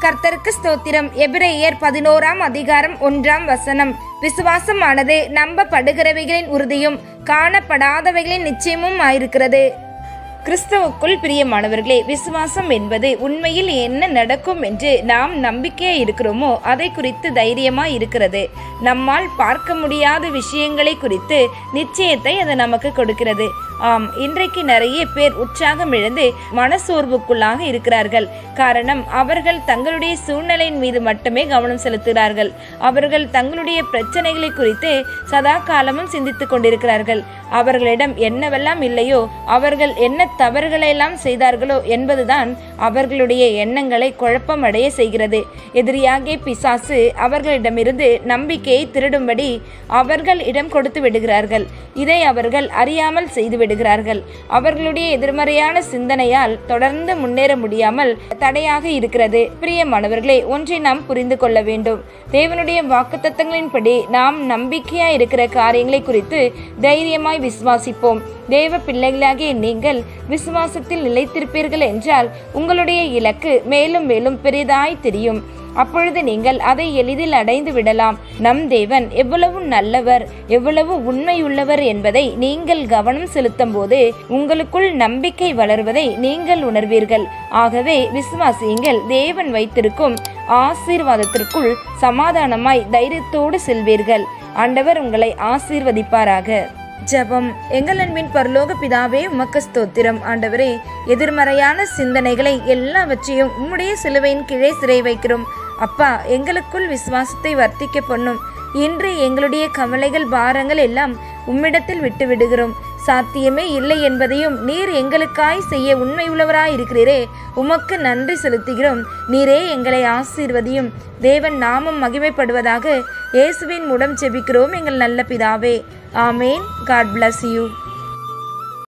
கர்த்தருக்கு ஸ்தோத்திரம் எபிரேயர் பதினோராம் அதிகாரம் ஒன்றாம் வசனம் விசுவாசமானது நம்பப்படுகிறவைகளின் உறுதியும் காணப்படாதவைகளின் நிச்சயமும் ஆயிருக்கிறது கிறிஸ்தவுக்குள் பிரியமானவர்களே விசுவாசம் என்பது உண்மையில் என்ன நடக்கும் என்று நாம் நம்பிக்கையா இருக்கிறோமோ அதை குறித்து தைரியமா இருக்கிறது நம்மால் பார்க்க முடியாத விஷயங்களை குறித்து நிச்சயத்தை அது நமக்கு கொடுக்கிறது ஆம் இன்றைக்கு நிறைய பேர் உற்சாகம் இழந்து மனசோர்வுக்குள்ளாக இருக்கிறார்கள் காரணம் அவர்கள் தங்களுடைய சூழ்நிலையின் மீது மட்டுமே கவனம் செலுத்துகிறார்கள் அவர்கள் தங்களுடைய பிரச்சனைகளை குறித்து சதா காலமும் சிந்தித்துக் கொண்டிருக்கிறார்கள் அவர்களிடம் என்னவெல்லாம் இல்லையோ அவர்கள் என்ன தவறுகளெல்லாம் செய்தார்களோ என்பதுதான் அவர்களுடைய எண்ணங்களை குழப்பமடைய செய்கிறது எதிரியாகிய பிசாசு அவர்களிடமிருந்து நம்பிக்கையை திருடும்படி அவர்கள் இடம் கொடுத்து விடுகிறார்கள் இதை அவர்கள் அறியாமல் செய்து விடுகிறார்கள் அவர்களுடைய எதிர்மறையான சிந்தனையால் தொடர்ந்து முன்னேற முடியாமல் தடையாக இருக்கிறது பிரியமானவர்களே ஒன்றை நாம் புரிந்து கொள்ள வேண்டும் தேவனுடைய வாக்குத்தத்தங்களின்படி நாம் நம்பிக்கையா இருக்கிற காரியங்களை குறித்து தைரியமாய் விசுவாசிப்போம் தேவ பிள்ளைகளாகிய நீங்கள் விசுவாசத்தில் நிலைத்திருப்பீர்கள் என்றால் உங்களுடைய இலக்கு மேலும் மேலும் பெரிதாய் தெரியும் அப்பொழுது நீங்கள் அதை எளிதில் அடைந்து விடலாம் நம் தேவன் எவ்வளவு நல்லவர் எவ்வளவு உண்மையுள்ளவர் என்பதை நீங்கள் கவனம் செலுத்தும் போது உங்களுக்குள் நம்பிக்கை வளர்வதை நீங்கள் உணர்வீர்கள் ஆகவே விசுவாசியுங்கள் தேவன் வைத்திருக்கும் ஆசீர்வாதத்திற்குள் சமாதானமாய் தைரியத்தோடு செல்வீர்கள் ஆண்டவர் உங்களை ஆசீர்வதிப்பாராக ஜெபம் எங்கள் அன்பின் பரலோக பிதாவே உமக்கு ஸ்தோத்திரம் ஆண்டவரே எதிர்மறையான சிந்தனைகளை எல்லாவற்றையும் உம்முடைய சிலுவையின் கீழே சிறை வைக்கிறோம் அப்பா எங்களுக்குள் விசுவாசத்தை வர்த்திக்க பண்ணும் இன்று எங்களுடைய கவலைகள் பாரங்கள் எல்லாம் உம்மிடத்தில் விட்டு விடுகிறோம் சாத்தியமே இல்லை என்பதையும் நீர் எங்களுக்காய் செய்ய உண்மை உள்ளவராய் இருக்கிறீரே உமக்கு நன்றி செலுத்துகிறோம் நீரே எங்களை ஆசீர்வதியும் தேவன் நாமம் மகிமைப்படுவதாக இயேசுவின் மூலம் ஜெபிக்கிறோம் எங்கள் நல்ல பிதாவே ஆமேன் காட் bless யூ